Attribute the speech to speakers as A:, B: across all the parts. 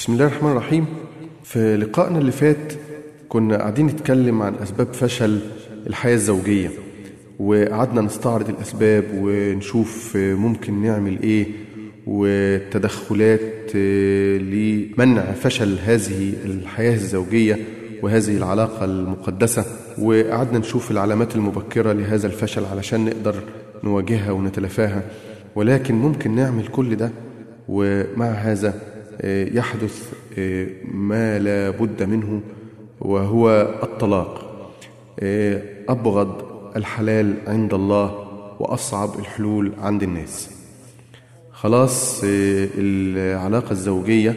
A: بسم الله الرحمن الرحيم في لقائنا اللي فات كنا قاعدين نتكلم عن أسباب فشل الحياة الزوجية وقعدنا نستعرض الأسباب ونشوف ممكن نعمل إيه والتدخلات لمنع فشل هذه الحياة الزوجية وهذه العلاقة المقدسة وقعدنا نشوف العلامات المبكرة لهذا الفشل علشان نقدر نواجهها ونتلافاها ولكن ممكن نعمل كل ده ومع هذا يحدث ما لا بد منه وهو الطلاق أبغض الحلال عند الله وأصعب الحلول عند الناس خلاص العلاقة الزوجية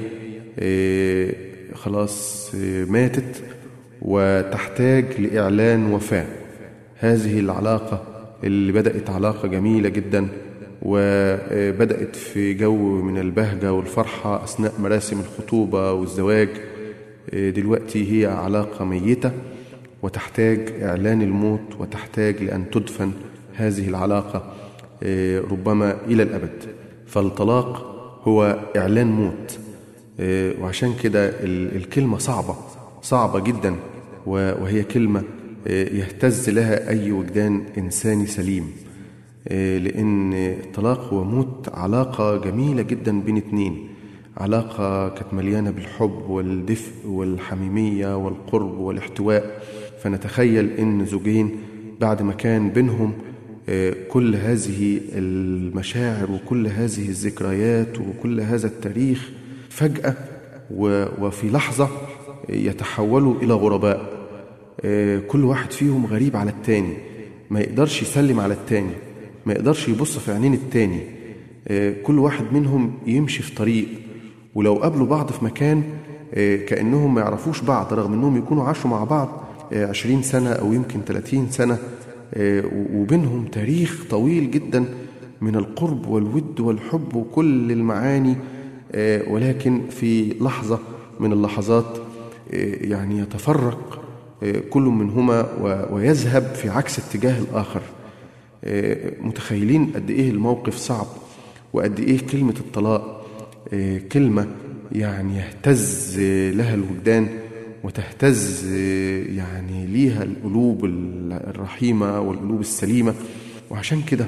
A: خلاص ماتت وتحتاج لإعلان وفاة هذه العلاقة اللي بدأت علاقة جميلة جدا وبدأت في جو من البهجة والفرحة أثناء مراسم الخطوبة والزواج دلوقتي هي علاقة ميتة وتحتاج إعلان الموت وتحتاج لأن تدفن هذه العلاقة ربما إلى الأبد فالطلاق هو إعلان موت وعشان كده الكلمة صعبة صعبة جدا وهي كلمة يهتز لها أي وجدان إنساني سليم لأن الطلاق هو موت علاقة جميلة جدا بين اتنين علاقة كانت مليانة بالحب والدفء والحميمية والقرب والاحتواء فنتخيل إن زوجين بعد ما كان بينهم كل هذه المشاعر وكل هذه الذكريات وكل هذا التاريخ فجأة وفي لحظة يتحولوا إلى غرباء كل واحد فيهم غريب على التاني ما يقدرش يسلم على التاني ما يقدرش يبص في عينين التاني كل واحد منهم يمشي في طريق ولو قابلوا بعض في مكان كأنهم ما يعرفوش بعض رغم أنهم يكونوا عاشوا مع بعض عشرين سنة أو يمكن ثلاثين سنة وبينهم تاريخ طويل جدا من القرب والود والحب وكل المعاني ولكن في لحظة من اللحظات يعني يتفرق كل منهما ويذهب في عكس اتجاه الآخر متخيلين قد إيه الموقف صعب وقد إيه كلمة الطلاق كلمة يعني يهتز لها الوجدان وتهتز يعني ليها القلوب الرحيمة والقلوب السليمة وعشان كده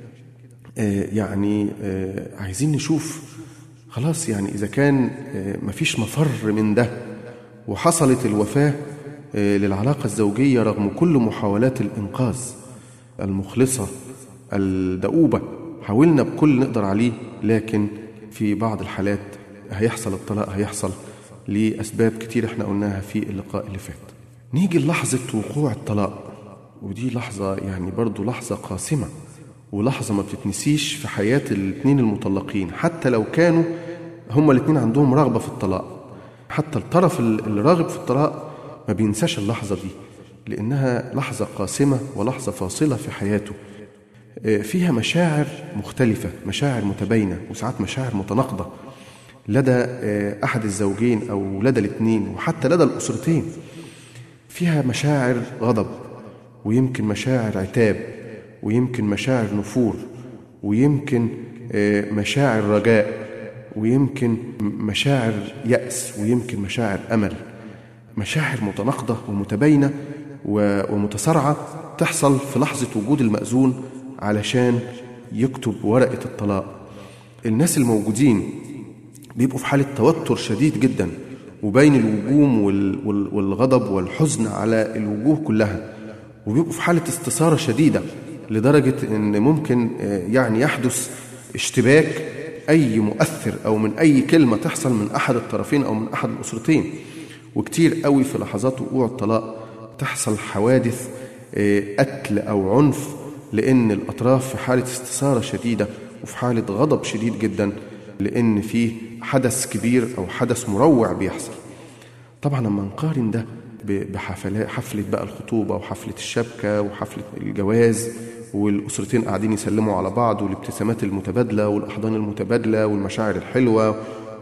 A: يعني عايزين نشوف خلاص يعني إذا كان مفيش مفر من ده وحصلت الوفاة للعلاقة الزوجية رغم كل محاولات الإنقاذ المخلصة الدؤوبة حاولنا بكل نقدر عليه لكن في بعض الحالات هيحصل الطلاق هيحصل لأسباب كتير احنا قلناها في اللقاء اللي فات نيجي لحظة وقوع الطلاق ودي لحظة يعني برضو لحظة قاسمة ولحظة ما بتتنسيش في حياة الاثنين المطلقين حتى لو كانوا هما الاثنين عندهم رغبة في الطلاق حتى الطرف اللي راغب في الطلاق ما بينساش اللحظة دي لأنها لحظة قاسمة ولحظة فاصلة في حياته فيها مشاعر مختلفة مشاعر متباينة وساعات مشاعر متناقضة لدى أحد الزوجين أو لدى الاثنين وحتى لدى الأسرتين فيها مشاعر غضب ويمكن مشاعر عتاب ويمكن مشاعر نفور ويمكن مشاعر رجاء ويمكن مشاعر يأس ويمكن مشاعر أمل مشاعر متناقضة ومتباينة ومتصارعة تحصل في لحظة وجود المأذون علشان يكتب ورقة الطلاق الناس الموجودين بيبقوا في حالة توتر شديد جدا وبين الوجوم والغضب والحزن على الوجوه كلها وبيبقوا في حالة استثارة شديدة لدرجة أن ممكن يعني يحدث اشتباك أي مؤثر أو من أي كلمة تحصل من أحد الطرفين أو من أحد الأسرتين وكتير قوي في لحظات وقوع الطلاق تحصل حوادث قتل أو عنف لأن الأطراف في حالة استثارة شديدة وفي حالة غضب شديد جدا لأن فيه حدث كبير أو حدث مروع بيحصل طبعا لما نقارن ده بحفلات حفلة بقى الخطوبة وحفلة الشبكة وحفلة الجواز والأسرتين قاعدين يسلموا على بعض والابتسامات المتبادلة والأحضان المتبادلة والمشاعر الحلوة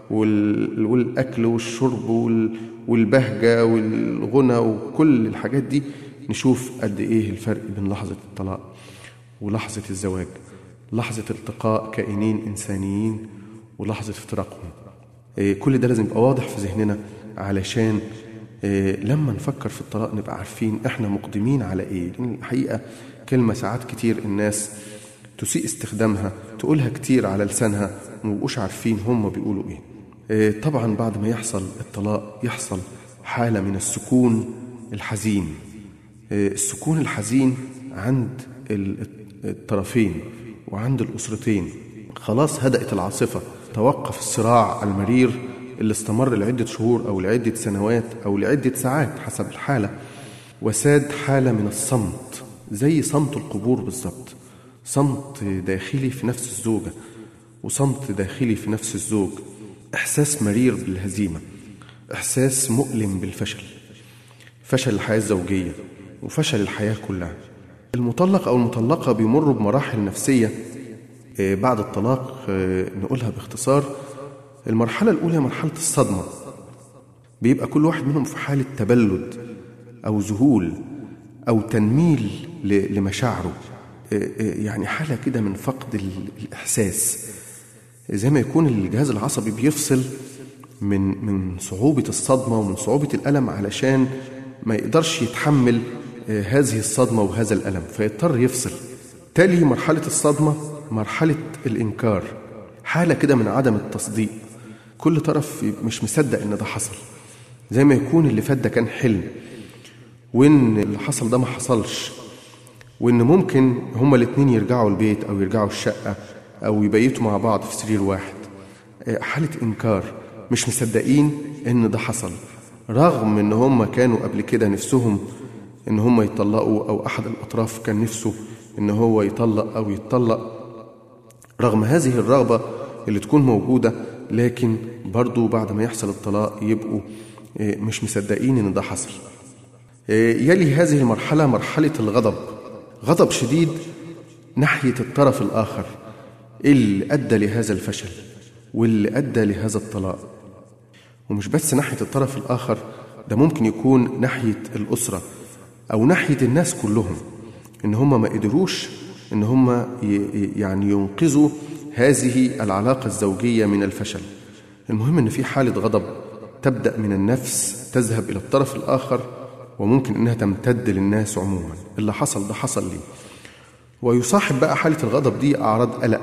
A: والأكل والشرب والبهجة والغنى وكل الحاجات دي نشوف قد إيه الفرق بين لحظة الطلاق ولحظة الزواج لحظة التقاء كائنين إنسانيين ولحظة افتراقهم إيه، كل ده لازم يبقى واضح في ذهننا علشان إيه، لما نفكر في الطلاق نبقى عارفين احنا مقدمين على ايه لان الحقيقه كلمه ساعات كتير الناس تسيء استخدامها تقولها كتير على لسانها ومبقوش عارفين هم بيقولوا ايه إيه، طبعا بعد ما يحصل الطلاق يحصل حاله من السكون الحزين إيه، السكون الحزين عند ال- الطرفين وعند الاسرتين خلاص هدأت العاصفه توقف الصراع المرير اللي استمر لعده شهور او لعده سنوات او لعده ساعات حسب الحاله وساد حاله من الصمت زي صمت القبور بالظبط صمت داخلي في نفس الزوجه وصمت داخلي في نفس الزوج احساس مرير بالهزيمه احساس مؤلم بالفشل فشل الحياه الزوجيه وفشل الحياه كلها المطلق او المطلقه بيمروا بمراحل نفسيه آه، بعد الطلاق آه، نقولها باختصار المرحله الاولى مرحله الصدمه بيبقى كل واحد منهم في حالة تبلد أو ذهول أو تنميل ل- لمشاعره آه، آه، يعني حالة كده من فقد ال- الإحساس زي ما يكون الجهاز العصبي بيفصل من من صعوبة الصدمة ومن صعوبة الألم علشان ما يقدرش يتحمل آه، هذه الصدمة وهذا الألم فيضطر يفصل تالي مرحلة الصدمة مرحلة الإنكار حالة كده من عدم التصديق كل طرف مش مصدق إن ده حصل زي ما يكون اللي فات ده كان حلم وإن اللي حصل ده ما حصلش وإن ممكن هما الاتنين يرجعوا البيت أو يرجعوا الشقة أو يبيتوا مع بعض في سرير واحد آه، حالة إنكار مش مصدقين إن ده حصل رغم إن هما كانوا قبل كده نفسهم إن هما يطلقوا أو أحد الأطراف كان نفسه إن هو يطلق أو يتطلق رغم هذه الرغبة اللي تكون موجودة لكن برضو بعد ما يحصل الطلاق يبقوا آه، مش مصدقين إن ده حصل آه، يلي هذه المرحلة مرحلة الغضب غضب شديد ناحية الطرف الآخر اللي أدى لهذا الفشل واللي أدى لهذا الطلاق ومش بس ناحية الطرف الآخر ده ممكن يكون ناحية الأسرة أو ناحية الناس كلهم إن هم ما قدروش إن هم ي- ي- يعني ينقذوا هذه العلاقة الزوجية من الفشل المهم إن في حالة غضب تبدأ من النفس تذهب إلى الطرف الآخر وممكن إنها تمتد للناس عموما اللي حصل ده حصل ليه ويصاحب بقى حالة الغضب دي أعراض قلق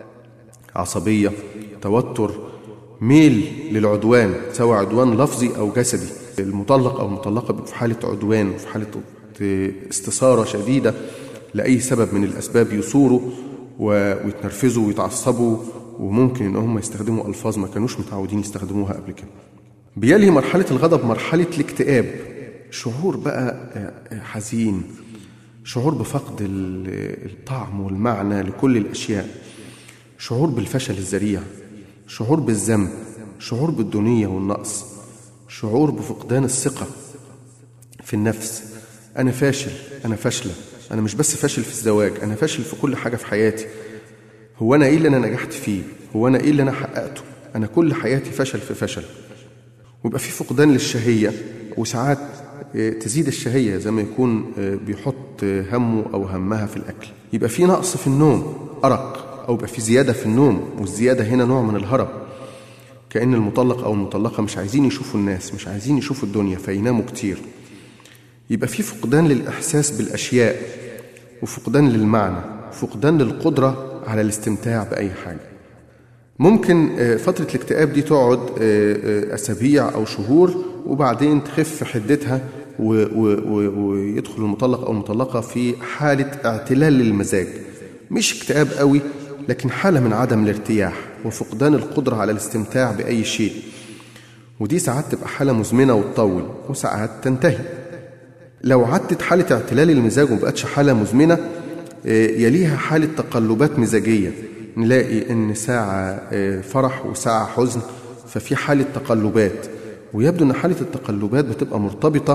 A: عصبية توتر ميل للعدوان سواء عدوان لفظي أو جسدي المطلق أو المطلقة بيبقوا في حالة عدوان وفي حالة استثارة شديدة لأي سبب من الأسباب يثوروا و- ويتنرفزوا ويتعصبوا وممكن إن هم يستخدموا ألفاظ ما كانوش متعودين يستخدموها قبل كده بيلي مرحلة الغضب مرحلة الاكتئاب شعور بقى حزين شعور بفقد ال- الطعم والمعنى لكل الأشياء شعور بالفشل الذريع شعور بالذنب شعور بالدونية والنقص شعور بفقدان الثقة في النفس أنا فاشل أنا فاشلة أنا مش بس فاشل في الزواج أنا فاشل في كل حاجة في حياتي هو أنا إيه اللي أنا نجحت فيه هو أنا إيه اللي أنا حققته أنا كل حياتي فشل في فشل ويبقى في فقدان للشهية وساعات آه، تزيد الشهية زي ما يكون آه، بيحط آه، همه أو همها في الأكل يبقى في نقص في النوم أرق أو يبقى في زيادة في النوم والزيادة هنا نوع من الهرب كأن المطلق أو المطلقة مش عايزين يشوفوا الناس مش عايزين يشوفوا الدنيا فيناموا كتير يبقى في فقدان للإحساس بالأشياء وفقدان للمعنى وفقدان للقدرة على الاستمتاع بأي حاجة ممكن آه، فترة الاكتئاب دي تقعد آه، آه، أسابيع أو شهور وبعدين تخف حدتها و- و- و- ويدخل المطلق أو المطلقة في حالة اعتلال للمزاج مش اكتئاب قوي لكن حالة من عدم الارتياح وفقدان القدرة على الاستمتاع بأي شيء ودي ساعات تبقى حالة مزمنة وتطول وساعات تنتهي لو عدت حالة اعتلال المزاج ومبقتش حالة مزمنة آه، يليها حالة تقلبات مزاجية نلاقي إن ساعة آه، فرح وساعة حزن ففي حالة تقلبات ويبدو إن حالة التقلبات بتبقى مرتبطة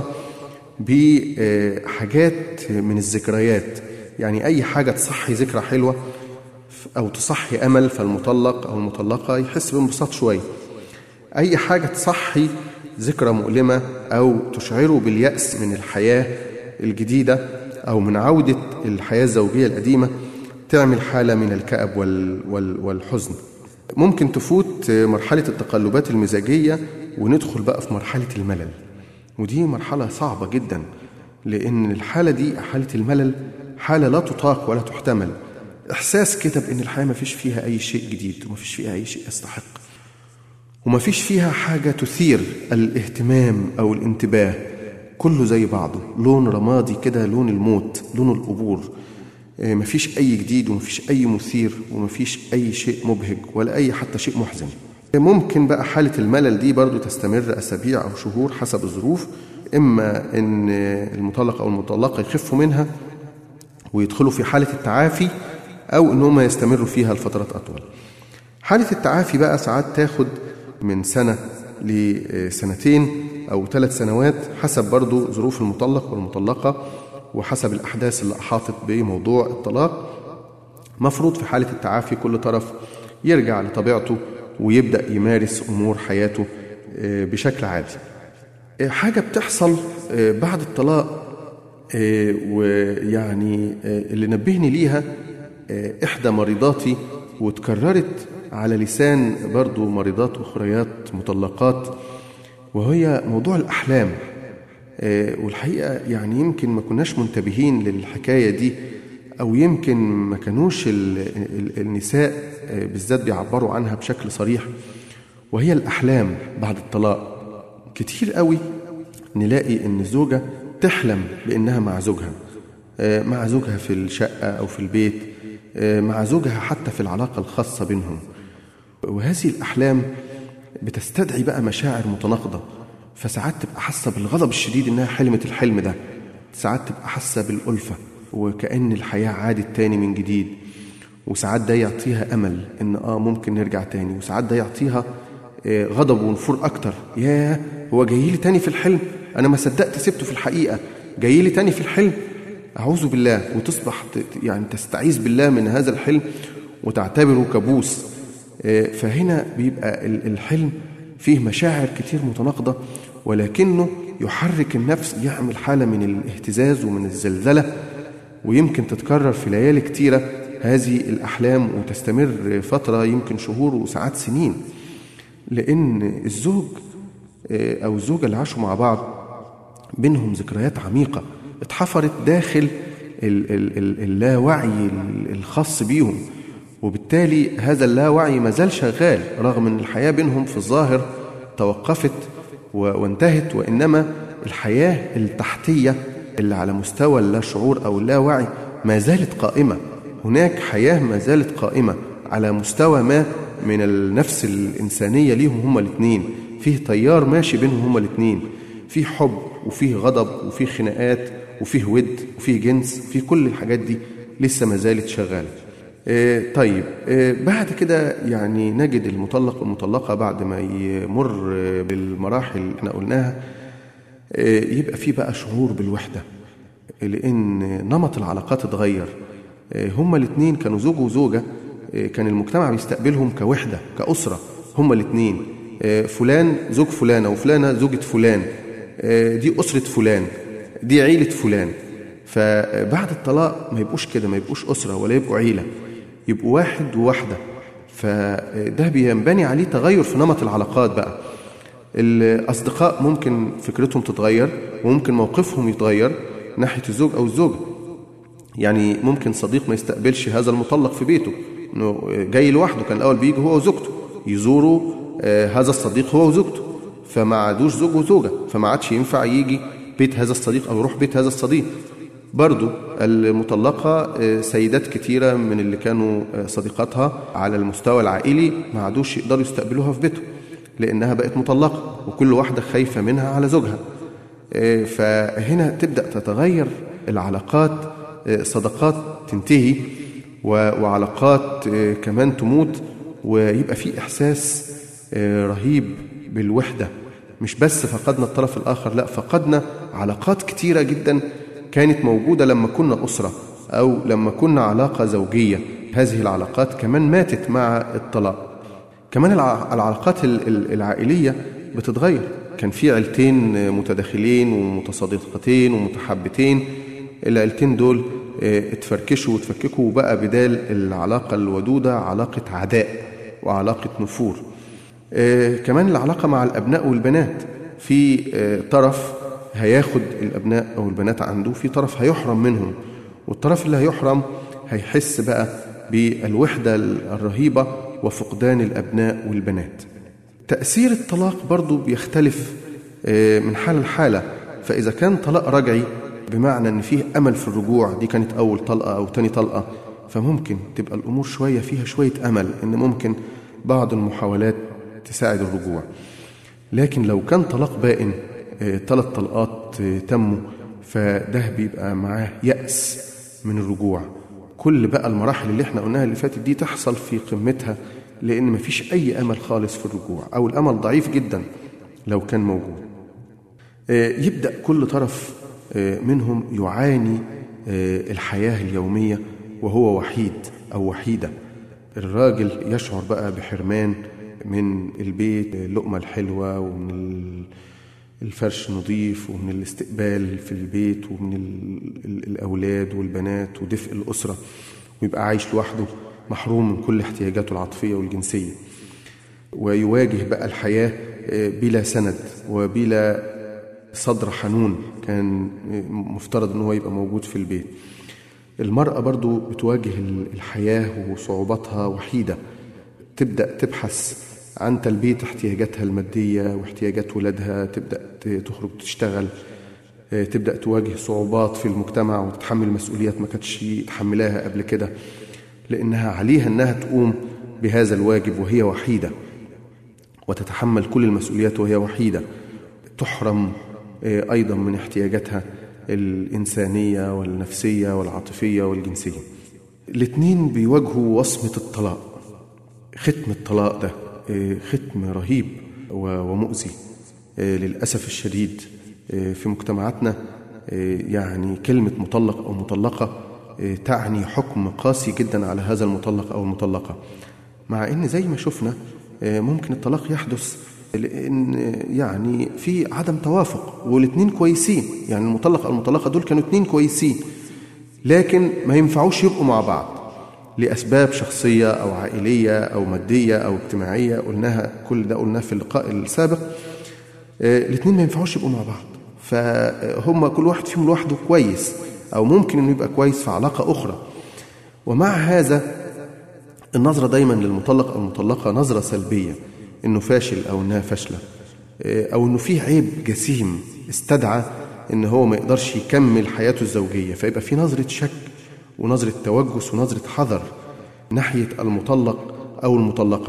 A: بحاجات من الذكريات يعني أي حاجة تصحي ذكرى حلوة أو تصحي أمل فالمطلق أو المطلقة يحس بانبساط شوية أي حاجة تصحي ذكرى مؤلمة أو تشعره باليأس من الحياة الجديدة أو من عودة الحياة الزوجية القديمة تعمل حالة من الكأب وال وال والحزن ممكن تفوت مرحلة التقلبات المزاجية وندخل بقى في مرحلة الملل ودي مرحلة صعبة جدا لأن الحالة دي حالة الملل حالة لا تطاق ولا تحتمل إحساس كده بأن الحياة ما فيش فيها أي شيء جديد وما فيش فيها أي شيء يستحق وما فيش فيها حاجة تثير الاهتمام أو الانتباه كله زي بعضه لون رمادي كده لون الموت لون القبور مفيش أي جديد ومفيش أي مثير ومفيش أي شيء مبهج ولا أي حتى شيء محزن ممكن بقى حالة الملل دي برضو تستمر أسابيع أو شهور حسب الظروف إما إن المطلق أو المطلقة يخفوا منها ويدخلوا في حالة التعافي أو إن هم يستمروا فيها لفترات أطول حالة التعافي بقى ساعات تاخد من سنة لسنتين أو ثلاث سنوات حسب برضو ظروف المطلق والمطلقة وحسب الأحداث اللي أحاطت بموضوع الطلاق مفروض في حالة التعافي كل طرف يرجع لطبيعته ويبدأ يمارس أمور حياته بشكل عادي حاجة بتحصل بعد الطلاق ويعني اللي نبهني ليها إحدى مريضاتي وتكررت على لسان برضو مريضات أخريات مطلقات وهي موضوع الأحلام والحقيقة يعني يمكن ما كناش منتبهين للحكاية دي أو يمكن ما كانوش النساء بالذات بيعبروا عنها بشكل صريح وهي الأحلام بعد الطلاق كتير قوي نلاقي إن الزوجة تحلم بإنها مع زوجها مع زوجها في الشقة أو في البيت مع زوجها حتى في العلاقة الخاصة بينهم وهذه الأحلام بتستدعي بقى مشاعر متناقضة فساعات تبقى حاسة بالغضب الشديد إنها حلمت الحلم ده ساعات تبقى حاسة بالألفة وكأن الحياة عادت تاني من جديد وساعات ده يعطيها أمل إن آه ممكن نرجع تاني وساعات ده يعطيها غضب ونفور أكتر ياه هو جاي لي تاني في الحلم أنا ما صدقت سبته في الحقيقة جاي لي تاني في الحلم أعوذ بالله وتصبح يعني تستعيذ بالله من هذا الحلم وتعتبره كابوس فهنا بيبقى الحلم فيه مشاعر كتير متناقضة ولكنه يحرك النفس يعمل حالة من الاهتزاز ومن الزلزلة ويمكن تتكرر في ليالي كتيرة هذه الأحلام وتستمر فترة يمكن شهور وساعات سنين لأن الزوج أو الزوجة اللي عاشوا مع بعض بينهم ذكريات عميقة اتحفرت داخل اللاوعي الخاص بيهم وبالتالي هذا اللاوعي ما زال شغال رغم ان الحياه بينهم في الظاهر توقفت وانتهت وانما الحياه التحتيه اللي على مستوى اللا شعور او اللاوعي ما زالت قائمه هناك حياه ما زالت قائمه على مستوى ما من النفس الانسانيه ليهم هما الاثنين فيه تيار ماشي بينهم هما الاثنين فيه حب وفيه غضب وفيه خناقات وفيه ود وفيه جنس فيه كل الحاجات دي لسه ما زالت شغاله آه طيب آه بعد كده يعني نجد المطلق والمطلقة بعد ما يمر بالمراحل اللي احنا قلناها آه يبقى في بقى شعور بالوحدة لأن نمط العلاقات اتغير هما الاثنين كانوا زوج وزوجة كان المجتمع بيستقبلهم كوحدة كأسرة هما الاثنين فلان زوج فلانة وفلانة زوجة فلان دي أسرة فلان دي عيلة فلان فبعد الطلاق ما يبقوش كده ما يبقوش أسرة ولا يبقوا عيلة يبقوا واحد وواحدة فده بينبني عليه تغير في نمط العلاقات بقى الأصدقاء ممكن فكرتهم تتغير وممكن موقفهم يتغير ناحية الزوج أو الزوجة يعني ممكن صديق ما يستقبلش هذا المطلق في بيته انه جاي لوحده كان الاول بيجي هو وزوجته يزوروا هذا الصديق هو وزوجته فما عادوش زوج وزوجه فما عادش ينفع يجي بيت هذا الصديق او يروح بيت هذا الصديق برضو المطلقة سيدات كتيرة من اللي كانوا صديقاتها على المستوى العائلي ما عادوش يقدروا يستقبلوها في بيتهم لأنها بقت مطلقة وكل واحدة خايفة منها على زوجها فهنا تبدأ تتغير العلاقات صداقات تنتهي وعلاقات كمان تموت ويبقى في إحساس رهيب بالوحدة مش بس فقدنا الطرف الآخر لا فقدنا علاقات كتيرة جدا كانت موجودة لما كنا أسرة أو لما كنا علاقة زوجية هذه العلاقات كمان ماتت مع الطلاق كمان العلاقات العائلية بتتغير كان في عيلتين متداخلين ومتصادقتين ومتحبتين العيلتين دول اتفركشوا وتفككوا وبقى بدال العلاقة الودودة علاقة عداء وعلاقة نفور آه كمان العلاقة مع الأبناء والبنات في آه طرف هياخد الأبناء أو البنات عنده في طرف هيحرم منهم والطرف اللي هيحرم هيحس بقى بالوحدة الرهيبة وفقدان الأبناء والبنات تأثير الطلاق برضو بيختلف من حالة لحالة فإذا كان طلاق رجعي بمعنى أن فيه أمل في الرجوع دي كانت أول طلقة أو تاني طلقة فممكن تبقى الأمور شوية فيها شوية أمل أن ممكن بعض المحاولات تساعد الرجوع لكن لو كان طلاق بائن ثلاث طلقات تموا فده بيبقى معاه يأس من الرجوع كل بقى المراحل اللي احنا قلناها اللي فاتت دي تحصل في قمتها لأن مفيش أي أمل خالص في الرجوع أو الأمل ضعيف جدا لو كان موجود يبدأ كل طرف منهم يعاني الحياة اليومية وهو وحيد أو وحيدة الراجل يشعر بقى بحرمان من البيت اللقمة الحلوة ومن الفرش نظيف ومن الاستقبال في البيت ومن الأولاد والبنات ودفء الأسرة ويبقى عايش لوحده محروم من كل احتياجاته العاطفية والجنسية ويواجه بقى الحياة بلا سند وبلا صدر حنون كان مفترض ان هو يبقى موجود في البيت المرأة برضو بتواجه الحياة وصعوباتها وحيدة تبدأ تبحث عن تلبية احتياجاتها المادية واحتياجات ولادها تبدأ تخرج تشتغل تبدأ تواجه صعوبات في المجتمع وتتحمل مسؤوليات ما كانتش تحملها قبل كده لأنها عليها أنها تقوم بهذا الواجب وهي وحيدة وتتحمل كل المسؤوليات وهي وحيدة تحرم أيضا من احتياجاتها الإنسانية والنفسية والعاطفية والجنسية الاثنين بيواجهوا وصمة الطلاق ختم الطلاق ده ختم رهيب ومؤذي للأسف الشديد في مجتمعاتنا يعني كلمة مطلق أو مطلقة تعني حكم قاسي جدا على هذا المطلق أو المطلقة مع أن زي ما شفنا ممكن الطلاق يحدث لأن يعني في عدم توافق والاثنين كويسين يعني المطلق أو المطلقة دول كانوا اثنين كويسين لكن ما ينفعوش يبقوا مع بعض لأسباب شخصية أو عائلية أو مادية أو اجتماعية قلناها كل ده قلناه في اللقاء السابق الاثنين ما ينفعوش يبقوا مع بعض فهم كل واحد فيهم لوحده كويس أو ممكن إنه يبقى كويس في علاقة أخرى ومع هذا النظرة دايما للمطلق أو المطلقة نظرة سلبية إنه فاشل أو إنها فاشلة أو إنه فيه عيب جسيم استدعى إن هو ما يقدرش يكمل حياته الزوجية فيبقى في نظرة شك ونظرة توجس ونظرة حذر ناحية المطلق أو المطلقة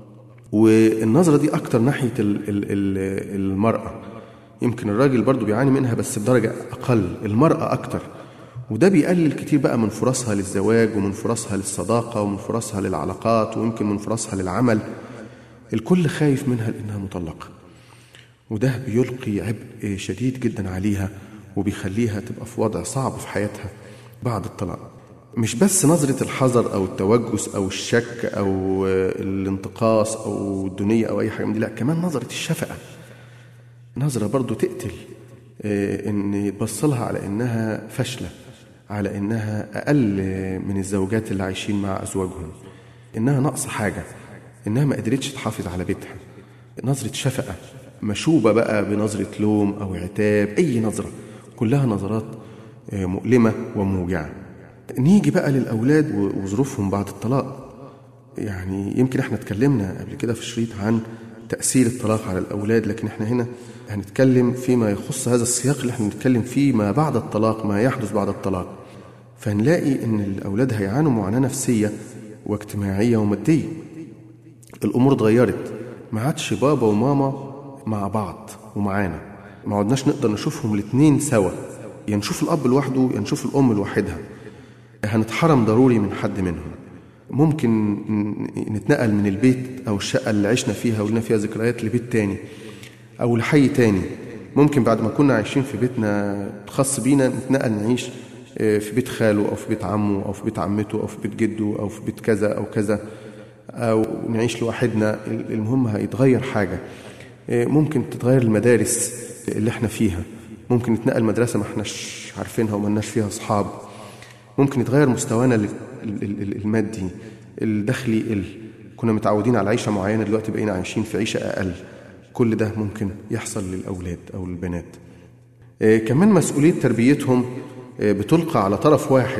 A: والنظرة دي أكتر ناحية المرأة يمكن الراجل برضو بيعاني منها بس بدرجة أقل المرأة أكتر وده بيقلل كتير بقى من فرصها للزواج ومن فرصها للصداقة ومن فرصها للعلاقات ويمكن من فرصها للعمل الكل خايف منها لأنها مطلقة وده بيلقي عبء شديد جدا عليها وبيخليها تبقى في وضع صعب في حياتها بعد الطلاق مش بس نظرة الحذر أو التوجس أو الشك أو الانتقاص أو الدنية أو أي حاجة من دي لا كمان نظرة الشفقة نظرة برضو تقتل إن يتبص لها على إنها فاشلة على إنها أقل من الزوجات اللي عايشين مع أزواجهم إنها ناقصة حاجة إنها ما قدرتش تحافظ على بيتها نظرة شفقة مشوبة بقى بنظرة لوم أو عتاب أي نظرة كلها نظرات مؤلمة وموجعة نيجي بقى للأولاد وظروفهم بعد الطلاق يعني يمكن احنا اتكلمنا قبل كده في الشريط عن تأثير الطلاق على الأولاد لكن احنا هنا هنتكلم فيما يخص هذا السياق اللي احنا بنتكلم فيه ما بعد الطلاق ما يحدث بعد الطلاق فنلاقي ان الأولاد هيعانوا معاناة نفسية واجتماعية ومادية الأمور اتغيرت ما عادش بابا وماما مع بعض ومعانا ما عدناش نقدر نشوفهم الاثنين سوا يا نشوف الأب لوحده يا نشوف الأم لوحدها هنتحرم ضروري من حد منهم ممكن نتنقل من البيت أو الشقة اللي عشنا فيها ولنا فيها ذكريات لبيت تاني أو لحي تاني ممكن بعد ما كنا عايشين في بيتنا خاص بينا نتنقل نعيش في بيت خاله أو في بيت عمه أو في بيت عمته أو في بيت جده أو في بيت كذا أو كذا أو نعيش لوحدنا المهم هيتغير حاجة ممكن تتغير المدارس اللي احنا فيها ممكن نتنقل مدرسة ما احناش عارفينها وما لناش فيها أصحاب ممكن يتغير مستوانا المادي الدخل يقل كنا متعودين على عيشة معينة دلوقتي بقينا عايشين في عيشة أقل كل ده ممكن يحصل للأولاد أو للبنات آه، كمان مسؤولية تربيتهم آه، بتلقى على طرف واحد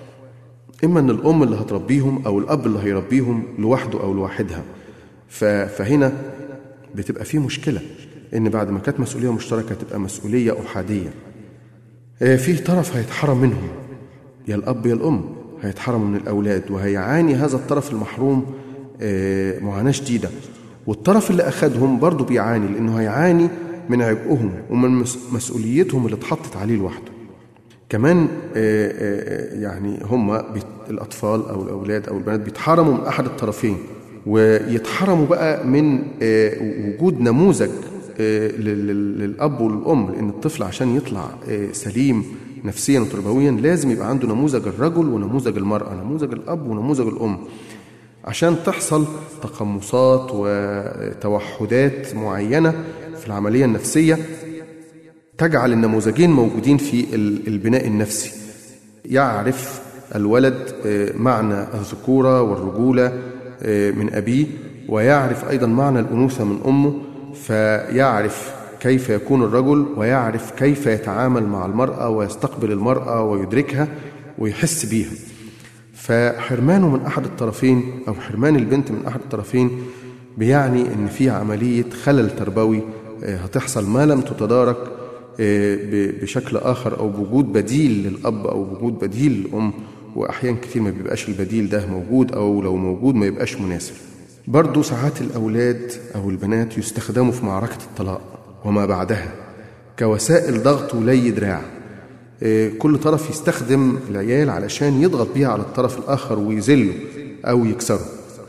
A: إما إن الأم اللي هتربيهم أو الأب اللي هيربيهم لوحده أو لوحدها ف- فهنا بتبقى في مشكلة إن بعد ما كانت مسؤولية مشتركة تبقى مسؤولية أحادية آه، في طرف هيتحرم منهم يا الأب يا الأم هيتحرموا من الأولاد وهيعاني هذا الطرف المحروم آه، معاناة شديدة والطرف اللي أخدهم برضه بيعاني لأنه هيعاني من عبئهم ومن مس- مسؤوليتهم اللي اتحطت عليه لوحده كمان آه، آه، يعني هم بيت- الأطفال أو الأولاد أو البنات بيتحرموا من أحد الطرفين ويتحرموا بقى من آه، وجود نموذج آه، لل- لل- للأب والأم لأن الطفل عشان يطلع آه، سليم نفسيا وتربويا لازم يبقى عنده نموذج الرجل ونموذج المرأة نموذج الأب ونموذج الأم عشان تحصل تقمصات وتوحدات معينة في العملية النفسية تجعل النموذجين موجودين في ال- البناء النفسي يعرف الولد آه، معنى الذكورة والرجولة آه، من أبيه ويعرف أيضا معنى الأنوثة من أمه فيعرف كيف يكون الرجل ويعرف كيف يتعامل مع المرأة ويستقبل المرأة ويدركها ويحس بيها فحرمانه من أحد الطرفين أو حرمان البنت من أحد الطرفين بيعني إن في عملية خلل تربوي آه، هتحصل ما لم تتدارك آه، ب- بشكل آخر أو بوجود بديل للأب أو بوجود بديل للأم وأحيان كتير ما بيبقاش البديل ده موجود أو لو موجود ما يبقاش مناسب برضو ساعات الأولاد أو البنات يستخدموا في معركة الطلاق وما بعدها كوسائل ضغط ولي دراع آه، كل طرف يستخدم العيال علشان يضغط بيها على الطرف الآخر ويذله أو يكسره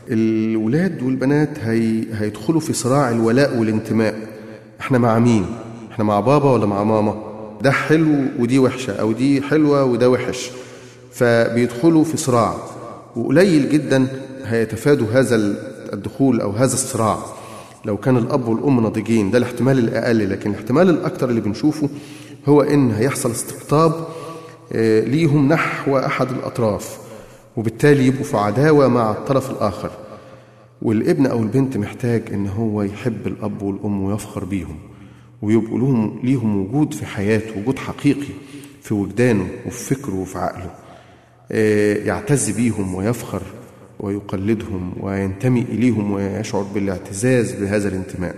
A: الولاد والبنات هي... هيدخلوا في صراع الولاء والانتماء احنا مع مين احنا مع بابا ولا مع ماما ده حلو ودي وحشة أو دي حلوة وده وحش فبيدخلوا في صراع وقليل جدا هيتفادوا هذا الدخول أو هذا الصراع لو كان الأب والأم ناضجين ده الاحتمال الأقل لكن الاحتمال الأكثر اللي بنشوفه هو إن هيحصل استقطاب آه، ليهم نحو أحد الأطراف وبالتالي يبقوا في عداوة مع الطرف الآخر والابن أو البنت محتاج إن هو يحب الأب والأم ويفخر بيهم ويبقوا لهم ليهم وجود في حياته وجود حقيقي في وجدانه وفي فكره وفي عقله آه، يعتز بيهم ويفخر ويقلدهم وينتمي إليهم ويشعر بالاعتزاز بهذا الانتماء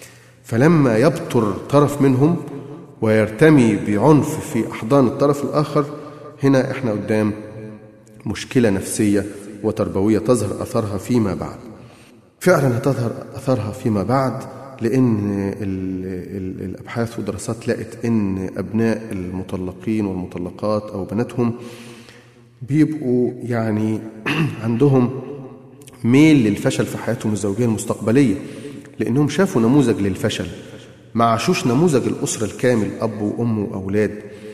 A: فلما يبطر طرف منهم ويرتمي بعنف في أحضان الطرف الآخر هنا إحنا قدام مشكلة نفسية وتربوية تظهر أثرها فيما بعد فعلا هتظهر أثرها فيما بعد لأن ال ال الأبحاث والدراسات لقت أن أبناء المطلقين والمطلقات أو بناتهم بيبقوا يعني عندهم ميل للفشل في حياتهم الزوجية المستقبلية لأنهم شافوا نموذج للفشل ما عاشوش نموذج الأسرة الكامل أب وأم وأولاد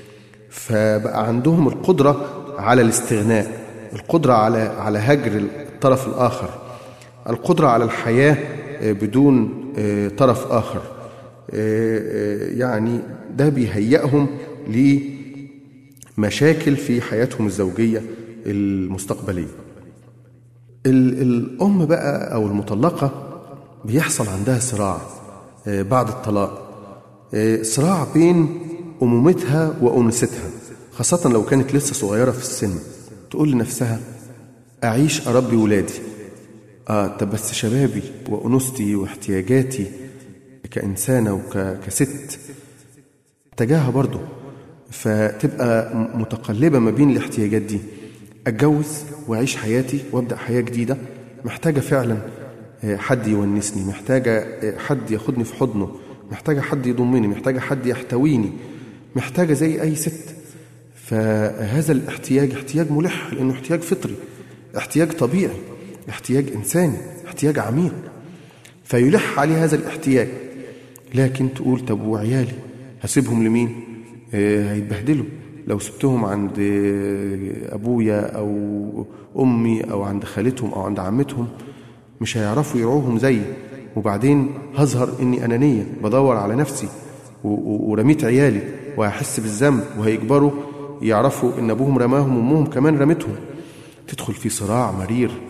A: فبقى عندهم القدرة على الاستغناء القدرة على على هجر الطرف الآخر القدرة على الحياة بدون طرف آخر يعني ده بيهيئهم لمشاكل في حياتهم الزوجية المستقبلية الأم بقى أو المطلقة بيحصل عندها صراع بعد الطلاق صراع بين أمومتها وأنوثتها خاصة لو كانت لسه صغيرة في السن تقول لنفسها أعيش أربي ولادي آه طب بس شبابي وأنوثتي واحتياجاتي كإنسانة وكست تجاهها برضه فتبقى متقلبة ما بين الاحتياجات دي أتجوز وأعيش حياتي وأبدأ حياة جديدة محتاجة فعلا حد يونسني محتاجة حد ياخدني في حضنه محتاجة حد يضمني محتاجة حد يحتويني محتاجة زي أي ست فهذا الاحتياج احتياج ملح لأنه احتياج فطري احتياج طبيعي احتياج إنساني احتياج عميق فيلح عليه هذا الاحتياج لكن تقول طب وعيالي هسيبهم لمين اه هيتبهدلوا لو سبتهم عند أبويا أو أمي أو عند خالتهم أو عند عمتهم مش هيعرفوا يرعوهم زيي وبعدين هظهر إني أنانية بدور على نفسي ورميت عيالي وهحس بالذنب وهيكبروا يعرفوا إن أبوهم رماهم وأمهم كمان رمتهم تدخل في صراع مرير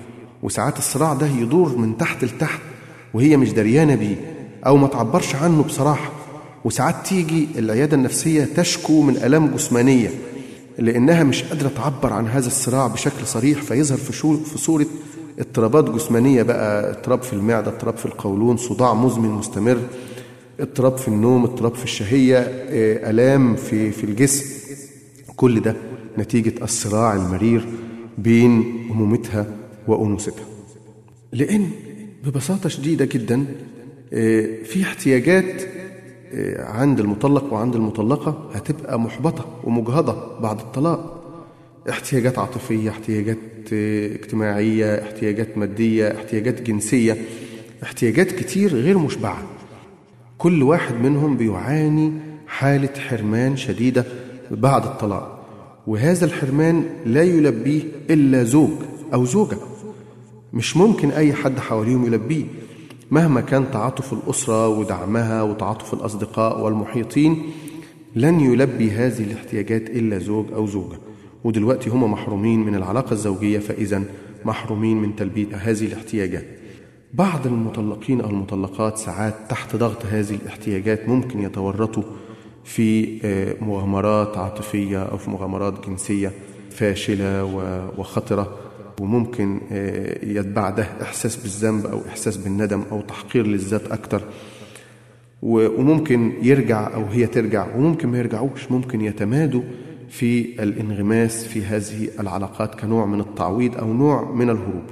A: وساعات الصراع ده يدور من تحت لتحت وهي مش دريانة بيه أو ما تعبرش عنه بصراحة وساعات تيجي العيادة النفسية تشكو من آلام جسمانية لأنها مش قادرة تعبر عن هذا الصراع بشكل صريح فيظهر في, في صورة اضطرابات جسمانية بقى اضطراب في المعدة اضطراب في القولون صداع مزمن مستمر اضطراب في النوم اضطراب في الشهية آه، ألام في, في الجسم كل ده نتيجة الصراع المرير بين أمومتها وأنوثتها لأن ببساطة شديدة جدا آه، في احتياجات آه، عند المطلق وعند المطلقة هتبقى محبطة ومجهضة بعد الطلاق احتياجات عاطفية احتياجات آه، اجتماعية احتياجات مادية احتياجات جنسية احتياجات كتير غير مشبعة كل واحد منهم بيعاني حالة حرمان شديدة بعد الطلاق وهذا الحرمان لا يلبيه إلا زوج أو زوجة مش ممكن أي حد حواليهم يلبيه مهما كان تعاطف الأسرة ودعمها وتعاطف الأصدقاء والمحيطين لن يلبي هذه الاحتياجات إلا زوج أو زوجة ودلوقتي هم محرومين من العلاقة الزوجية فإذا محرومين من تلبية هذه الاحتياجات بعض المطلقين أو المطلقات ساعات تحت ضغط هذه الاحتياجات ممكن يتورطوا في آه، مغامرات عاطفية أو في مغامرات جنسية فاشلة وخطرة وممكن آه، يتبع ده إحساس بالذنب أو إحساس بالندم أو تحقير للذات أكتر وممكن يرجع أو هي ترجع وممكن ما يرجعوش ممكن يتمادوا في الانغماس في هذه العلاقات كنوع من التعويض أو نوع من الهروب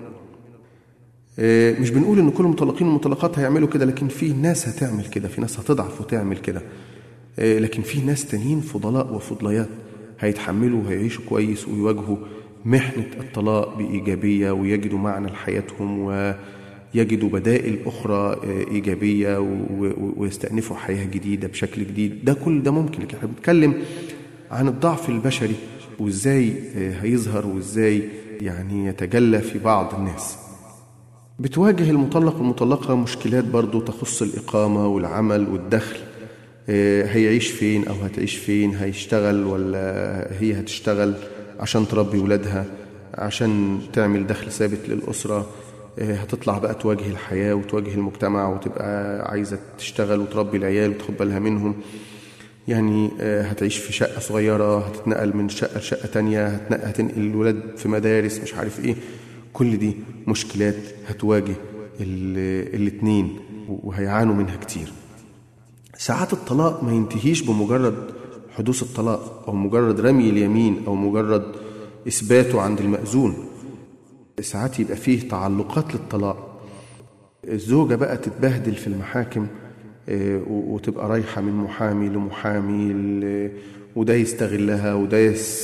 A: آه، مش بنقول ان كل المطلقين والمطلقات هيعملوا كده لكن في ناس هتعمل كده في ناس هتضعف وتعمل كده آه، لكن في ناس تانيين فضلاء وفضليات هيتحملوا وهيعيشوا كويس ويواجهوا محنة الطلاق بإيجابية ويجدوا معنى لحياتهم ويجدوا بدائل أخرى آه، إيجابية ويستأنفوا حياة جديدة بشكل جديد ده كل ده ممكن لكن احنا بنتكلم عن الضعف البشري وإزاي آه، هيظهر وإزاي يعني يتجلى في بعض الناس بتواجه المطلق والمطلقة مشكلات برضو تخص الإقامة والعمل والدخل آه، هيعيش فين أو هتعيش فين هيشتغل ولا هي هتشتغل عشان تربي ولادها عشان تعمل دخل ثابت للأسرة آه، هتطلع بقى تواجه الحياة وتواجه المجتمع وتبقى عايزة تشتغل وتربي العيال وتاخد بالها منهم يعني آه، هتعيش في شقة صغيرة هتتنقل من شقة لشقة تانية هتنقل الولاد في مدارس مش عارف ايه كل دي مشكلات هتواجه الاتنين وهيعانوا منها كتير ساعات الطلاق ما ينتهيش بمجرد حدوث الطلاق أو مجرد رمي اليمين أو مجرد إثباته عند المأذون ساعات يبقى فيه تعلقات للطلاق الزوجة بقى تتبهدل في المحاكم آه، وتبقى رايحة من محامي لمحامي وده يستغلها وده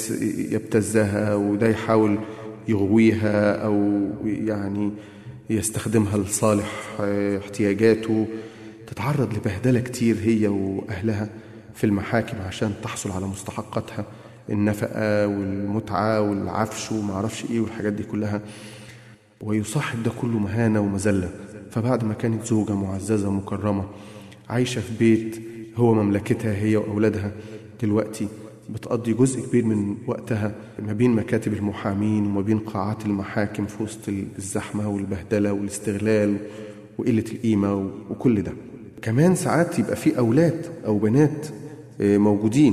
A: يبتزها وده يحاول يغويها أو يعني يستخدمها لصالح آه، احتياجاته تتعرض لبهدلة كتير هي وأهلها في المحاكم عشان تحصل على مستحقاتها النفقة والمتعة والعفش وما اعرفش ايه والحاجات دي كلها ويصاحب ده كله مهانة ومذلة فبعد ما كانت زوجة معززة مكرمة عايشة في بيت هو مملكتها هي وأولادها دلوقتي بتقضي جزء كبير من وقتها ما بين مكاتب المحامين وما بين قاعات المحاكم في وسط الزحمة والبهدلة والاستغلال وقلة القيمة وكل ده كمان ساعات يبقى في أولاد أو بنات آه، موجودين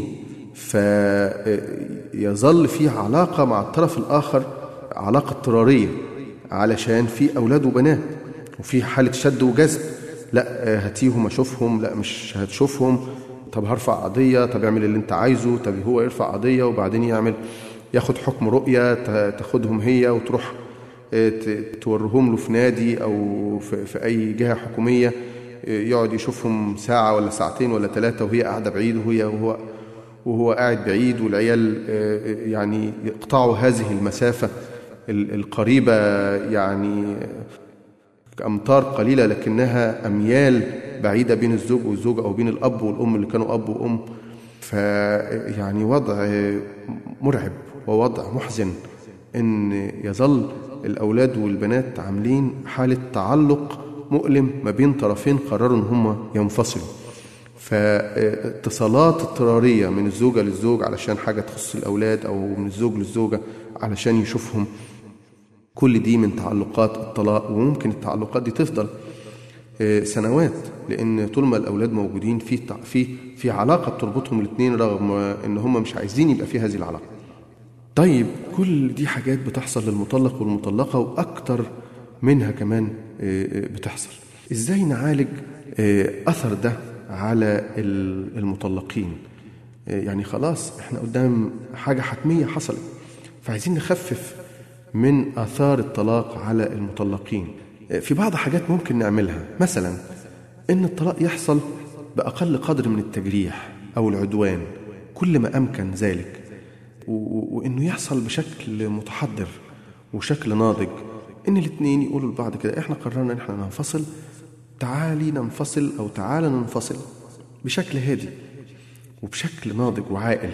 A: فيظل في علاقة مع الطرف الآخر علاقة اضطرارية علشان في أولاد وبنات وفي حالة شد وجذب لا آه، هاتيهم أشوفهم لا مش هتشوفهم طب هرفع قضية طب اعمل اللي انت عايزه طب هو يرفع قضية وبعدين يعمل ياخد حكم رؤية تاخدهم هي وتروح آه، تورهم له في نادي أو في أي جهة حكومية يقعد يشوفهم ساعة ولا ساعتين ولا ثلاثة وهي قاعدة بعيد وهي وهو وهو قاعد بعيد والعيال آه، يعني يقطعوا هذه المسافة القريبة يعني أمتار قليلة لكنها أميال بعيدة بين الزوج والزوجة أو بين الأب والأم اللي كانوا أب وأم فيعني وضع مرعب ووضع محزن إن يظل الأولاد والبنات عاملين حالة تعلق مؤلم ما بين طرفين قرروا ان هم ينفصلوا فاتصالات اضطرارية من الزوجة للزوج علشان حاجة تخص الأولاد أو من الزوج للزوجة علشان يشوفهم كل دي من تعلقات الطلاق وممكن التعلقات دي تفضل آه، سنوات لان طول ما الاولاد موجودين في في في علاقه بتربطهم الاثنين رغم ان هم مش عايزين يبقى في هذه العلاقه. طيب كل دي حاجات بتحصل للمطلق والمطلقه واكتر منها كمان آه، آه، بتحصل. ازاي نعالج اثر ده على المطلقين؟ يعني خلاص احنا قدام حاجه حتميه حصلت فعايزين نخفف من اثار الطلاق على المطلقين. في بعض حاجات ممكن نعملها مثلا ان الطلاق يحصل باقل قدر من التجريح او العدوان كل ما امكن ذلك وانه يحصل بشكل متحضر وشكل ناضج ان الاثنين يقولوا لبعض كده احنا قررنا ان احنا ننفصل تعالي ننفصل او تعالى ننفصل بشكل هادي وبشكل ناضج وعاقل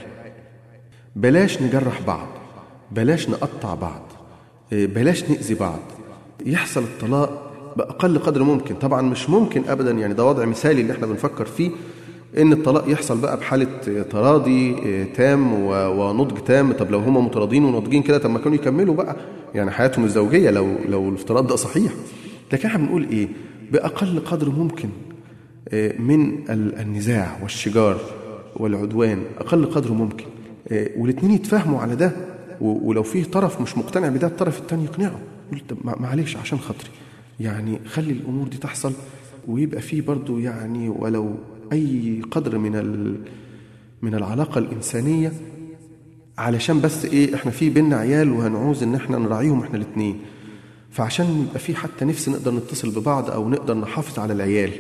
A: بلاش نجرح بعض بلاش نقطع بعض بلاش نأذي بعض يحصل الطلاق باقل قدر ممكن طبعا مش ممكن ابدا يعني ده وضع مثالي اللي احنا بنفكر فيه ان الطلاق يحصل بقى بحاله تراضي آه، تام ونضج تام طب لو هم متراضين وناضجين كده طب ما كانوا يكملوا بقى يعني حياتهم الزوجيه لو لو الافتراض ده صحيح لكن احنا بنقول ايه باقل قدر ممكن آه، من النزاع والشجار والعدوان اقل قدر ممكن آه، والاثنين يتفاهموا على ده ولو فيه طرف مش مقتنع بده الطرف الثاني يقنعه يقول طب معلش عشان خاطري يعني خلي الامور دي تحصل ويبقى فيه برضو يعني ولو اي قدر من من العلاقه الانسانيه علشان بس ايه احنا في بينا عيال وهنعوز ان احنا نراعيهم احنا الاثنين فعشان يبقى في حتى نفس نقدر نتصل ببعض او نقدر نحافظ على العيال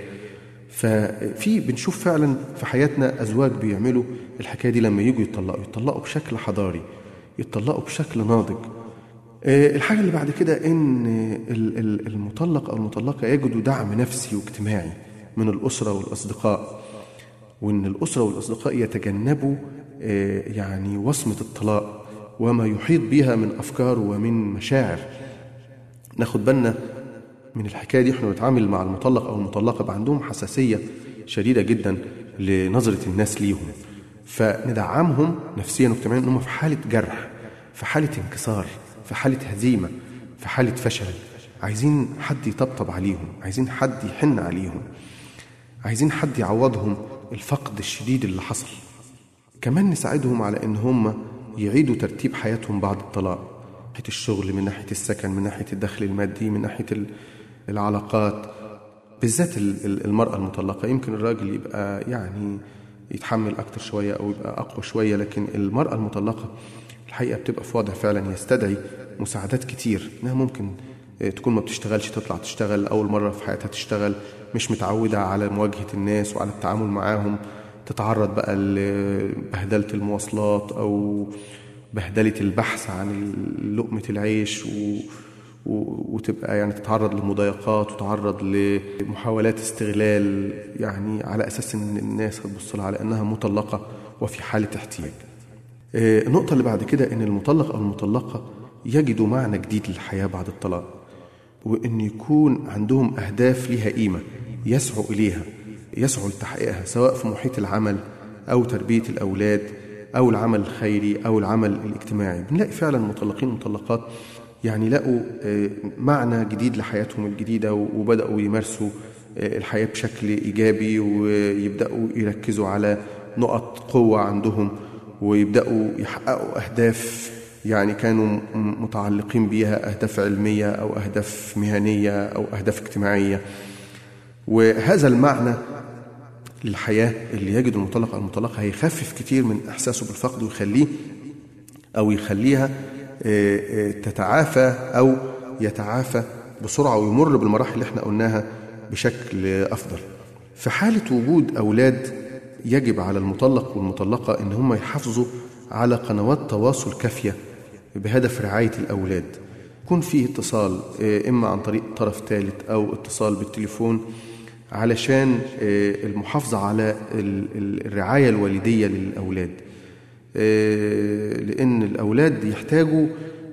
A: ففي بنشوف فعلا في حياتنا ازواج بيعملوا الحكايه دي لما يجوا يطلقوا يطلقوا بشكل حضاري يطلقوا بشكل ناضج آه، الحاجة اللي بعد كده إن المطلق أو المطلقة يجدوا دعم نفسي واجتماعي من الأسرة والأصدقاء وإن الأسرة والأصدقاء يتجنبوا آه، يعني وصمة الطلاق وما يحيط بها من أفكار ومن مشاعر ناخد بالنا من الحكاية دي احنا بنتعامل مع المطلق أو المطلقة بقى عندهم حساسية شديدة جدا لنظرة الناس ليهم فندعمهم نفسيا واجتماعيا انهم في حالة جرح في حالة انكسار في حالة هزيمة في حالة فشل عايزين حد يطبطب عليهم عايزين حد يحن عليهم عايزين حد يعوضهم الفقد الشديد اللي حصل كمان نساعدهم على ان هم يعيدوا ترتيب حياتهم بعد الطلاق من ناحيه الشغل من ناحيه السكن من ناحيه الدخل المادي من ناحيه العلاقات بالذات المراه المطلقه يمكن الراجل يبقى يعني يتحمل اكتر شويه او يبقى اقوى شويه لكن المراه المطلقه الحقيقه بتبقى في وضع فعلا يستدعي مساعدات كتير انها ممكن آه، تكون ما بتشتغلش تطلع تشتغل اول مره في حياتها تشتغل مش متعوده على مواجهه الناس وعلى التعامل معاهم تتعرض بقى لبهدله المواصلات او بهدله البحث عن لقمه العيش و وتبقى يعني تتعرض لمضايقات وتتعرض لمحاولات استغلال يعني على اساس ان الناس هتبص لها على انها مطلقه وفي حاله احتياج. آه، النقطة اللي بعد كده إن المطلق أو المطلقة يجدوا معنى جديد للحياة بعد الطلاق وإن يكون عندهم أهداف ليها قيمة يسعوا إليها يسعوا لتحقيقها سواء في محيط العمل أو تربية الأولاد أو العمل الخيري أو العمل الاجتماعي بنلاقي فعلا مطلقين ومطلقات يعني لقوا آه، معنى جديد لحياتهم الجديدة وبدأوا يمارسوا آه، الحياة بشكل إيجابي ويبدأوا يركزوا على نقط قوة عندهم ويبدأوا يحققوا أهداف يعني كانوا متعلقين بيها أهداف علمية أو أهداف مهنية أو أهداف اجتماعية وهذا المعنى للحياة اللي يجد المطلق أو المطلقة هيخفف كتير من إحساسه بالفقد ويخليه أو يخليها آه، آه، تتعافى أو يتعافى بسرعة ويمر بالمراحل اللي احنا قلناها بشكل أفضل في حالة وجود أولاد يجب على المطلق والمطلقة إن هم يحافظوا على قنوات تواصل كافية بهدف رعاية الأولاد يكون فيه اتصال آه، إما عن طريق طرف ثالث أو اتصال بالتليفون علشان آه، المحافظة على الرعاية الوالدية للأولاد آه، لأن الأولاد يحتاجوا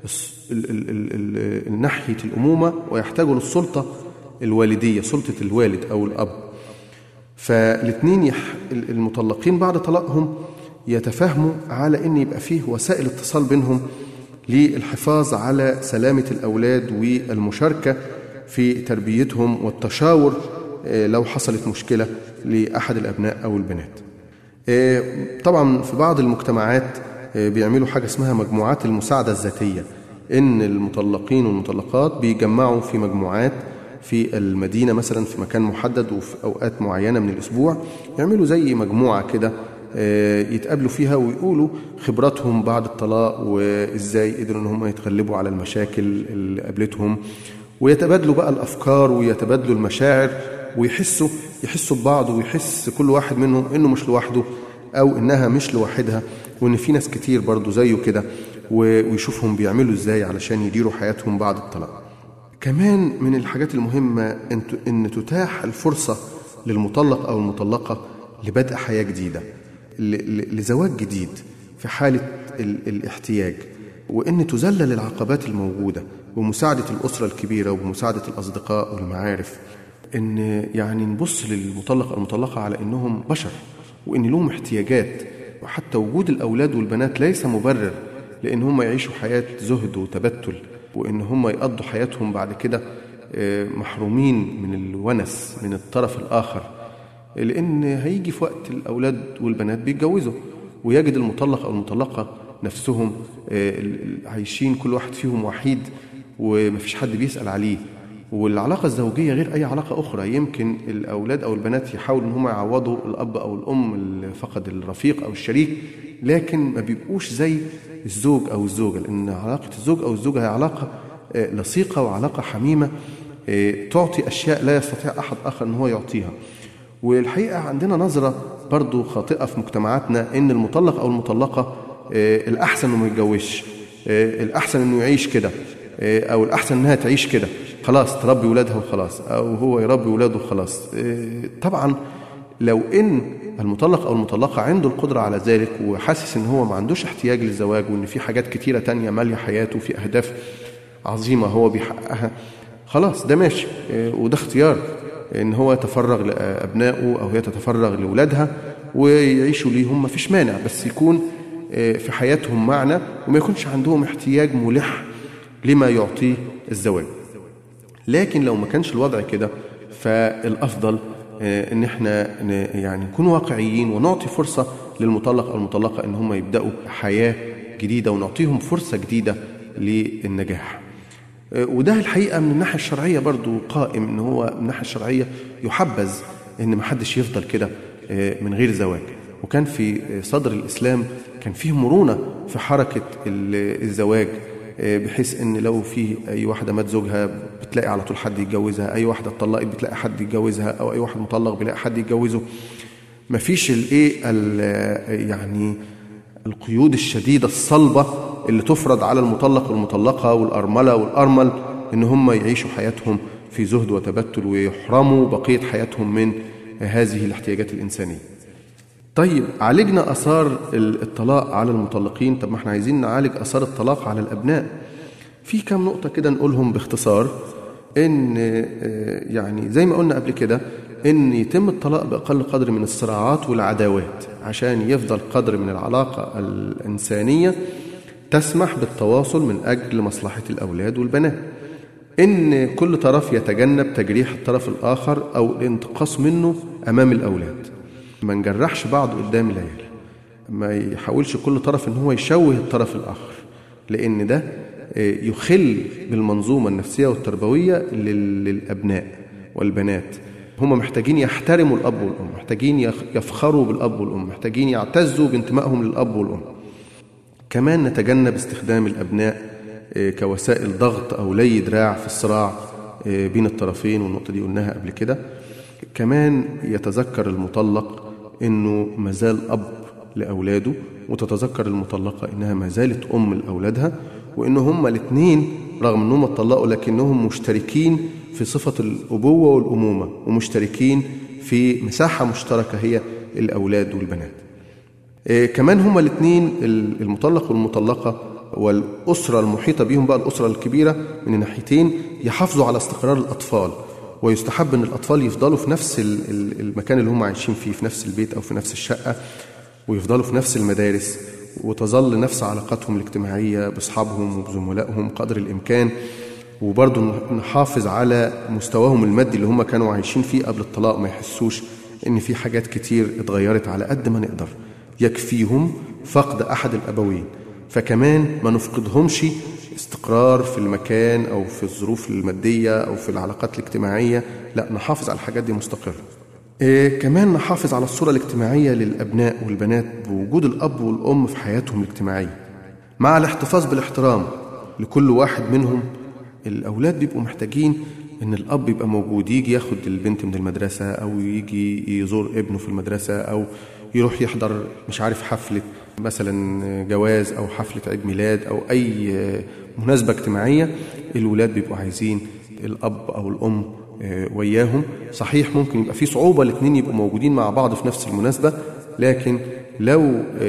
A: ناحية الأمومة ويحتاجوا للسلطة الوالدية سلطة الوالد أو الأب فالاثنين يح... المطلقين بعد طلاقهم يتفاهموا على ان يبقى فيه وسائل اتصال بينهم للحفاظ على سلامة الأولاد والمشاركة في تربيتهم والتشاور آه، لو حصلت مشكلة لأحد الأبناء أو البنات آه، طبعا في بعض المجتمعات آه، بيعملوا حاجة اسمها مجموعات المساعدة الذاتية إن المطلقين والمطلقات بيجمعوا في مجموعات في المدينة مثلا في مكان محدد وفي أوقات معينة من الأسبوع يعملوا زي مجموعة كده يتقابلوا فيها ويقولوا خبراتهم بعد الطلاق وإزاي قدروا إن هم يتغلبوا على المشاكل اللي قابلتهم ويتبادلوا بقى الافكار ويتبادلوا المشاعر ويحسوا يحسوا ببعض ويحس كل واحد منهم انه مش لوحده او انها مش لوحدها وان في ناس كتير برضه زيه كده ويشوفهم بيعملوا ازاي علشان يديروا حياتهم بعد الطلاق. كمان من الحاجات المهمه ان تتاح الفرصه للمطلق او المطلقه لبدء حياه جديده لزواج جديد في حاله الاحتياج وان تذلل العقبات الموجوده ومساعدة الأسرة الكبيرة ومساعدة الأصدقاء والمعارف إن يعني نبص للمطلق أو المطلقة على إنهم بشر وإن لهم احتياجات وحتى وجود الأولاد والبنات ليس مبرر لأن هم يعيشوا حياة زهد وتبتل وإن هم يقضوا حياتهم بعد كده آه، محرومين من الونس من الطرف الآخر لأن هيجي في وقت الأولاد والبنات بيتجوزوا ويجد المطلق أو المطلقة نفسهم آه، عايشين كل واحد فيهم وحيد ومفيش حد بيسأل عليه والعلاقة الزوجية غير أي علاقة أخرى يمكن الأولاد أو البنات يحاولوا إن هم يعوضوا الأب أو الأم اللي فقد الرفيق أو الشريك لكن ما بيبقوش زي الزوج أو الزوجة لأن علاقة الزوج أو الزوجة هي علاقة آه، لصيقة وعلاقة حميمة آه، تعطي أشياء لا يستطيع أحد آخر أن هو يعطيها والحقيقة عندنا نظرة برضو خاطئة في مجتمعاتنا إن المطلق أو المطلقة آه، الأحسن إنه ما يتجوزش الأحسن إنه يعيش كده إيه، او الاحسن انها تعيش كده خلاص تربي ولادها وخلاص او هو يربي ولاده وخلاص إيه، طبعا لو ان المطلق او المطلقه عنده القدره على ذلك وحاسس ان هو ما عندوش احتياج للزواج وان في حاجات كتيره تانية ماليه حياته وفي اهداف عظيمه هو بيحققها خلاص ده ماشي إيه، وده اختيار ان هو يتفرغ لابنائه او هي تتفرغ لاولادها ويعيشوا ليهم ما فيش مانع بس يكون في حياتهم معنى وما يكونش عندهم احتياج ملح لما يعطيه الزواج لكن لو ما كانش الوضع كده فالافضل آه، ان احنا يعني نكون واقعيين ونعطي فرصه للمطلق او المطلقه ان هم يبداوا حياه جديده ونعطيهم فرصه جديده للنجاح آه، وده الحقيقه من الناحيه الشرعيه برضو قائم ان هو من الناحيه الشرعيه يحبذ ان ما حدش يفضل كده آه، من غير زواج وكان في صدر الاسلام كان فيه مرونه في حركه الزواج آه، بحيث ان لو في اي واحده مات زوجها بتلاقي على طول حد يتجوزها اي واحده اتطلقت بتلاقي حد يتجوزها او اي واحد مطلق بيلاقي حد يتجوزه مفيش الايه يعني القيود الشديده الصلبه اللي تفرض على المطلق والمطلقه والارمله والارمل ان هم يعيشوا حياتهم في زهد وتبتل ويحرموا بقيه حياتهم من هذه الاحتياجات الانسانيه طيب عالجنا اثار الطلاق على المطلقين طب ما احنا عايزين نعالج اثار الطلاق على الابناء في كام نقطه كده نقولهم باختصار ان آه، يعني زي ما قلنا قبل كده ان يتم الطلاق باقل قدر من الصراعات والعداوات عشان يفضل قدر من العلاقه الانسانيه تسمح بالتواصل من اجل مصلحه الاولاد والبنات ان كل طرف يتجنب تجريح الطرف الاخر او الانتقاص منه امام الاولاد ما نجرحش بعض قدام العيال ما يحاولش كل طرف ان هو يشوه الطرف الاخر لان ده آه، يخل بالمنظومه النفسيه والتربويه للابناء والبنات هم محتاجين يحترموا الاب والام محتاجين يفخروا بالاب والام محتاجين يعتزوا بانتمائهم للاب والام كمان نتجنب استخدام الابناء آه، كوسائل ضغط او لي دراع في الصراع آه، بين الطرفين والنقطه دي قلناها قبل كده كمان يتذكر المطلق انه مازال اب لاولاده وتتذكر المطلقه انها ما زالت ام لاولادها وان هما الاثنين رغم انهم اتطلقوا لكنهم مشتركين في صفه الابوه والامومه ومشتركين في مساحه مشتركه هي الاولاد والبنات. إيه كمان هما الاثنين المطلق والمطلقه والاسره المحيطه بهم بقى الاسره الكبيره من الناحيتين يحافظوا على استقرار الاطفال ويستحب ان الاطفال يفضلوا في نفس المكان اللي هم عايشين فيه في نفس البيت او في نفس الشقه ويفضلوا في نفس المدارس وتظل نفس علاقاتهم الاجتماعية بأصحابهم وبزملائهم قدر الإمكان وبرضه نحافظ على مستواهم المادي اللي هم كانوا عايشين فيه قبل الطلاق ما يحسوش إن في حاجات كتير اتغيرت على قد ما نقدر يكفيهم فقد أحد الأبوين فكمان ما نفقدهمش استقرار في المكان أو في الظروف المادية أو في العلاقات الاجتماعية لا نحافظ على الحاجات دي مستقرة إيه كمان نحافظ على الصورة الاجتماعية للأبناء والبنات بوجود الأب والأم في حياتهم الاجتماعية مع الاحتفاظ بالاحترام لكل واحد منهم الأولاد بيبقوا محتاجين إن الأب يبقى موجود يجي ياخد البنت من المدرسة أو يجي يزور ابنه في المدرسة أو يروح يحضر مش عارف حفلة مثلا جواز أو حفلة عيد ميلاد أو أي مناسبة اجتماعية الولاد بيبقوا عايزين الأب أو الأم وياهم صحيح ممكن يبقى في صعوبة الاثنين يبقوا موجودين مع بعض في نفس المناسبة لكن لو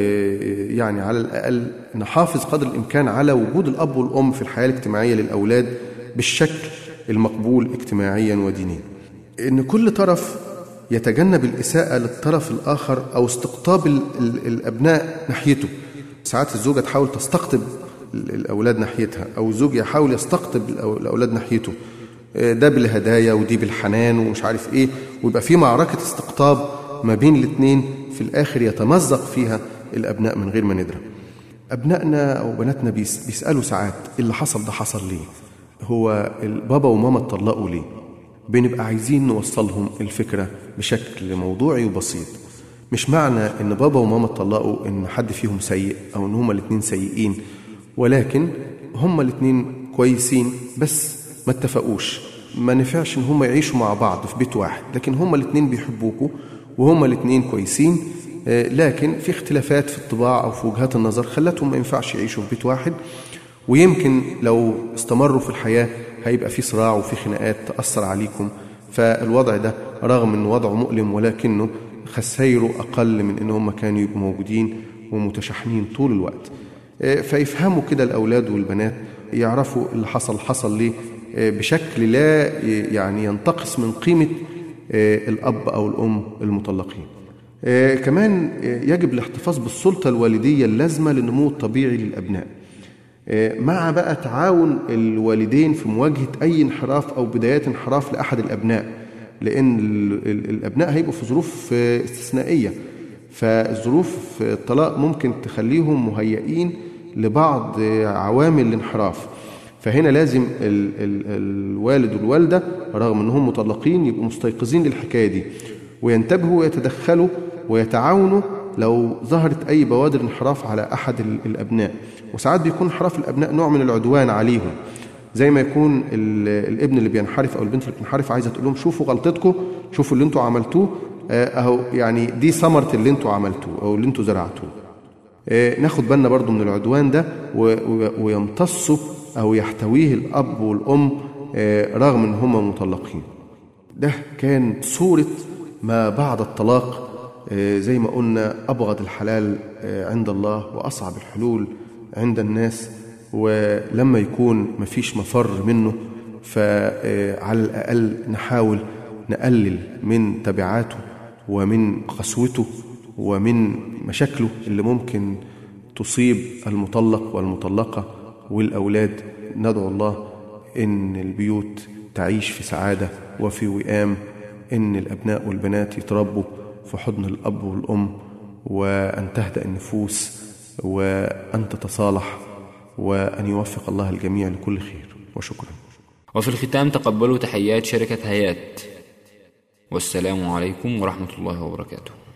A: يعني على الأقل نحافظ قدر الإمكان على وجود الأب والأم في الحياة الاجتماعية للأولاد بالشكل المقبول اجتماعيا ودينيا إن كل طرف يتجنب الإساءة للطرف الآخر أو استقطاب الأبناء ناحيته ساعات الزوجة تحاول تستقطب الأولاد ناحيتها أو الزوج يحاول يستقطب الأولاد ناحيته ده بالهدايا ودي بالحنان ومش عارف إيه ويبقى في معركة استقطاب ما بين الاثنين في الآخر يتمزق فيها الأبناء من غير ما ندرى أبنائنا أو بناتنا بيسألوا ساعات اللي حصل ده حصل ليه هو البابا وماما اتطلقوا ليه بنبقى عايزين نوصلهم الفكرة بشكل موضوعي وبسيط مش معنى ان بابا وماما اتطلقوا ان حد فيهم سيء او ان هما الاتنين سيئين ولكن هما الاتنين كويسين بس ما اتفقوش ما نفعش ان هما يعيشوا مع بعض في بيت واحد لكن هما الاتنين بيحبوكوا وهما الاتنين كويسين لكن في اختلافات في الطباع او في وجهات النظر خلتهم ما ينفعش يعيشوا في بيت واحد ويمكن لو استمروا في الحياه هيبقى في صراع وفي خناقات تأثر عليكم فالوضع ده رغم ان وضعه مؤلم ولكنه خسايره أقل من ان هم كانوا يبقوا موجودين ومتشاحنين طول الوقت فيفهموا كده الأولاد والبنات يعرفوا اللي حصل حصل ليه بشكل لا يعني ينتقص من قيمة الأب أو الأم المطلقين كمان يجب الاحتفاظ بالسلطة الوالدية اللازمة للنمو الطبيعي للأبناء مع بقى تعاون الوالدين في مواجهة أي انحراف أو بدايات انحراف لأحد الأبناء لأن الأبناء هيبقوا في ظروف استثنائية فالظروف الطلاق ممكن تخليهم مهيئين لبعض عوامل الانحراف فهنا لازم ال ال الوالد والوالدة رغم أنهم مطلقين يبقوا مستيقظين للحكاية دي وينتبهوا ويتدخلوا ويتعاونوا لو ظهرت أي بوادر انحراف على أحد الأبناء وساعات بيكون انحراف الأبناء نوع من العدوان عليهم زي ما يكون الابن اللي بينحرف أو البنت اللي بتنحرف عايزة تقول لهم شوفوا غلطتكم شوفوا اللي انتوا عملتوه أهو يعني دي ثمرة اللي انتوا عملتوه أو اللي انتوا زرعتوه ناخد بالنا برضو من العدوان ده ويمتصوا أو يحتويه الأب والأم رغم ان هم مطلقين ده كان صورة ما بعد الطلاق زي ما قلنا أبغض الحلال عند الله وأصعب الحلول عند الناس ولما يكون مفيش مفر منه فعلى الأقل نحاول نقلل من تبعاته ومن قسوته ومن مشاكله اللي ممكن تصيب المطلق والمطلقة والأولاد ندعو الله إن البيوت تعيش في سعادة وفي وئام إن الأبناء والبنات يتربوا في حضن الأب والأم وأن تهدأ النفوس وأن تتصالح وأن يوفق الله الجميع لكل خير وشكرا
B: وفي الختام تقبلوا تحيات شركة هيات والسلام عليكم ورحمة الله وبركاته